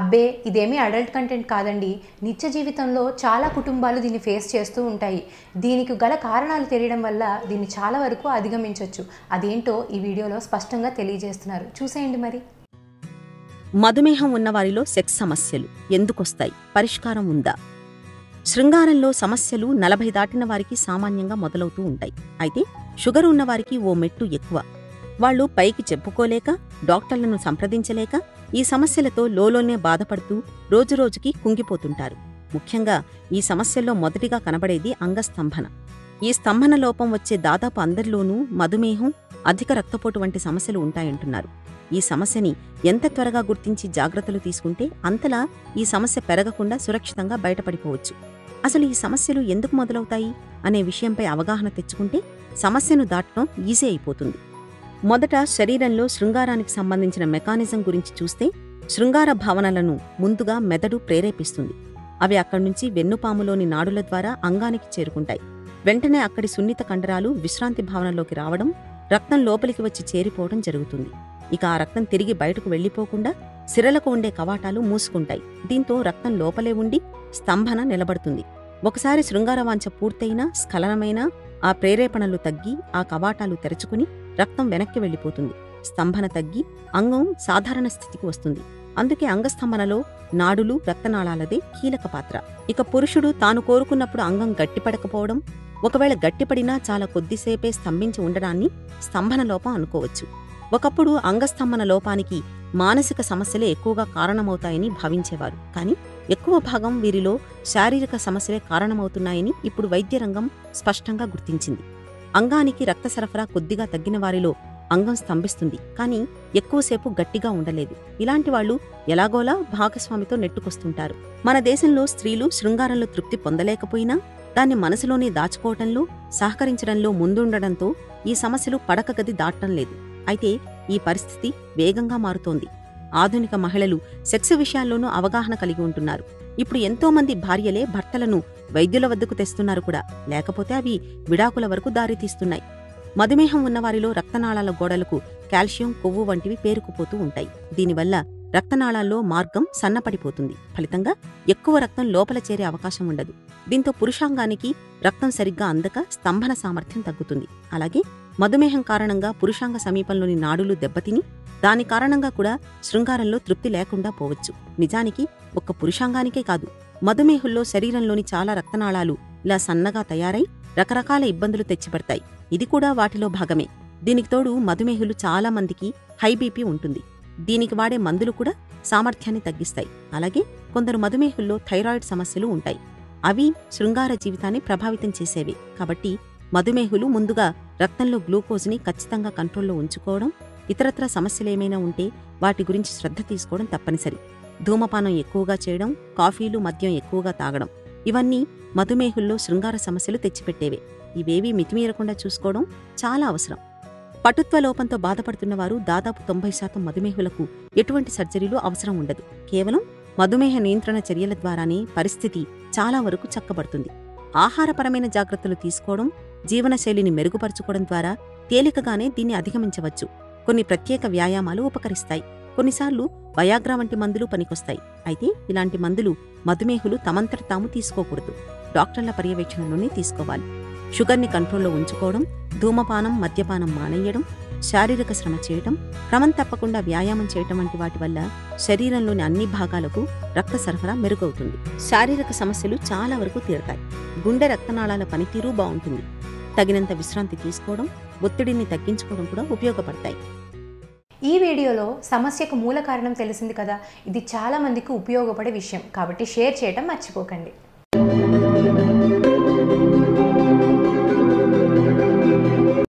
అబ్బే ఇదేమీ adult content కాదండి నిత్య జీవితంలో చాలా కుటుంబాలు దీన్ని ఫేస్ చేస్తూ ఉంటాయి దీనికి గల కారణాలు తెలియడం వల్ల దీన్ని చాలా వరకు అధిగమించవచ్చు అదేంటో ఈ వీడియోలో స్పష్టంగా తెలియజేస్తున్నారు చూసేయండి మరి మధుమేహం ఉన్నవారిలో సెక్స్ సమస్యలు ఎందుకొస్తాయి పరిష్కారం ఉందా శృంగారంలో సమస్యలు నలభై దాటిన వారికి సామాన్యంగా మొదలవుతూ ఉంటాయి అయితే షుగర్ ఉన్నవారికి ఓ మెట్టు ఎక్కువ వాళ్ళు పైకి చెప్పుకోలేక డాక్టర్లను సంప్రదించలేక ఈ సమస్యలతో లోలోనే బాధపడుతూ రోజురోజుకి కుంగిపోతుంటారు ముఖ్యంగా ఈ సమస్యల్లో మొదటిగా కనబడేది అంగస్తంభన ఈ స్తంభన లోపం వచ్చే దాదాపు అందరిలోనూ మధుమేహం అధిక రక్తపోటు వంటి సమస్యలు ఉంటాయంటున్నారు ఈ సమస్యని ఎంత త్వరగా గుర్తించి జాగ్రత్తలు తీసుకుంటే అంతలా ఈ సమస్య పెరగకుండా సురక్షితంగా బయటపడిపోవచ్చు అసలు ఈ సమస్యలు ఎందుకు మొదలవుతాయి అనే విషయంపై అవగాహన తెచ్చుకుంటే సమస్యను దాటడం ఈజీ అయిపోతుంది మొదట శరీరంలో శృంగారానికి సంబంధించిన మెకానిజం గురించి చూస్తే శృంగార భావనలను ముందుగా మెదడు ప్రేరేపిస్తుంది అవి అక్కడి నుంచి వెన్నుపాములోని నాడుల ద్వారా అంగానికి చేరుకుంటాయి వెంటనే అక్కడి సున్నిత కండరాలు విశ్రాంతి భావనలోకి రావడం రక్తం లోపలికి వచ్చి చేరిపోవడం జరుగుతుంది ఇక ఆ రక్తం తిరిగి బయటకు వెళ్లిపోకుండా సిరలకు ఉండే కవాటాలు మూసుకుంటాయి దీంతో రక్తం లోపలే ఉండి స్తంభన నిలబడుతుంది ఒకసారి శృంగారవాంఛ పూర్తయినా స్ఖలనమైనా ఆ ప్రేరేపణలు తగ్గి ఆ కవాటాలు తెరుచుకుని రక్తం వెనక్కి వెళ్లిపోతుంది స్తంభన తగ్గి అంగం సాధారణ స్థితికి వస్తుంది అందుకే అంగస్తంభనలో నాడులు రక్తనాళాలదే కీలక పాత్ర ఇక పురుషుడు తాను కోరుకున్నప్పుడు అంగం గట్టిపడకపోవడం ఒకవేళ గట్టిపడినా చాలా కొద్దిసేపే స్తంభించి ఉండడాన్ని స్తంభన లోపం అనుకోవచ్చు ఒకప్పుడు అంగస్తంభన లోపానికి మానసిక సమస్యలే ఎక్కువగా కారణమవుతాయని భావించేవారు కానీ ఎక్కువ భాగం వీరిలో శారీరక సమస్యలే కారణమవుతున్నాయని ఇప్పుడు వైద్య రంగం స్పష్టంగా గుర్తించింది అంగానికి రక్త సరఫరా కొద్దిగా తగ్గిన వారిలో అంగం స్తంభిస్తుంది కానీ ఎక్కువసేపు గట్టిగా ఉండలేదు ఇలాంటి వాళ్ళు ఎలాగోలా భాగస్వామితో నెట్టుకొస్తుంటారు మన దేశంలో స్త్రీలు శృంగారంలో తృప్తి పొందలేకపోయినా దాన్ని మనసులోనే దాచుకోవటంలో సహకరించడంలో ముందుండడంతో ఈ సమస్యలు పడక గది దాటం లేదు అయితే ఈ పరిస్థితి వేగంగా మారుతోంది ఆధునిక మహిళలు సెక్స్ విషయాల్లోనూ అవగాహన కలిగి ఉంటున్నారు ఇప్పుడు ఎంతో మంది భార్యలే భర్తలను వైద్యుల వద్దకు తెస్తున్నారు కూడా లేకపోతే అవి విడాకుల వరకు దారితీస్తున్నాయి మధుమేహం ఉన్నవారిలో రక్తనాళాల గోడలకు కాల్షియం కొవ్వు వంటివి పేరుకుపోతూ ఉంటాయి దీనివల్ల రక్తనాళాల్లో మార్గం సన్నపడిపోతుంది ఫలితంగా ఎక్కువ రక్తం లోపల చేరే అవకాశం ఉండదు దీంతో పురుషాంగానికి రక్తం సరిగ్గా అందక స్తంభన సామర్థ్యం తగ్గుతుంది అలాగే మధుమేహం కారణంగా పురుషాంగ సమీపంలోని నాడులు దెబ్బతిని దాని కారణంగా కూడా శృంగారంలో తృప్తి లేకుండా పోవచ్చు నిజానికి ఒక్క పురుషాంగానికే కాదు మధుమేహుల్లో శరీరంలోని చాలా రక్తనాళాలు ఇలా సన్నగా తయారై రకరకాల ఇబ్బందులు తెచ్చిపెడతాయి ఇది కూడా వాటిలో భాగమే దీనికి తోడు మధుమేహులు చాలా మందికి హై బీపీ ఉంటుంది దీనికి వాడే మందులు కూడా సామర్థ్యాన్ని తగ్గిస్తాయి అలాగే కొందరు మధుమేహుల్లో థైరాయిడ్ సమస్యలు ఉంటాయి అవి శృంగార జీవితాన్ని ప్రభావితం చేసేవి కాబట్టి మధుమేహులు ముందుగా రక్తంలో గ్లూకోజ్ని ఖచ్చితంగా కంట్రోల్లో ఉంచుకోవడం ఇతరత్ర సమస్యలేమైనా ఉంటే వాటి గురించి శ్రద్ధ తీసుకోవడం తప్పనిసరి ధూమపానం ఎక్కువగా చేయడం కాఫీలు మద్యం ఎక్కువగా తాగడం ఇవన్నీ మధుమేహుల్లో శృంగార సమస్యలు తెచ్చిపెట్టేవే ఇవేవీ మితిమీరకుండా చూసుకోవడం చాలా అవసరం పటుత్వ లోపంతో బాధపడుతున్న వారు దాదాపు తొంభై శాతం మధుమేహులకు ఎటువంటి సర్జరీలు అవసరం ఉండదు కేవలం మధుమేహ నియంత్రణ చర్యల ద్వారానే పరిస్థితి చాలా వరకు చక్కబడుతుంది ఆహారపరమైన జాగ్రత్తలు తీసుకోవడం జీవనశైలిని మెరుగుపరుచుకోవడం ద్వారా తేలికగానే దీన్ని అధిగమించవచ్చు కొన్ని ప్రత్యేక వ్యాయామాలు ఉపకరిస్తాయి కొన్నిసార్లు వయాగ్రా వంటి మందులు పనికొస్తాయి అయితే ఇలాంటి మందులు మధుమేహులు తమంతట తాము తీసుకోకూడదు డాక్టర్ల పర్యవేక్షణలోనే తీసుకోవాలి షుగర్ని కంట్రోల్లో ఉంచుకోవడం ధూమపానం మద్యపానం మానేయడం శారీరక శ్రమ చేయటం క్రమం తప్పకుండా వ్యాయామం చేయటం వంటి వాటి వల్ల శరీరంలోని అన్ని భాగాలకు రక్త సరఫరా మెరుగవుతుంది శారీరక సమస్యలు చాలా వరకు తీరతాయి గుండె రక్తనాళాల పనితీరు బాగుంటుంది తగినంత విశ్రాంతి తీసుకోవడం ఒత్తిడిని తగ్గించుకోవడం కూడా ఉపయోగపడతాయి ఈ వీడియోలో సమస్యకు మూల కారణం తెలిసింది కదా ఇది చాలా మందికి ఉపయోగపడే విషయం కాబట్టి షేర్ చేయడం మర్చిపోకండి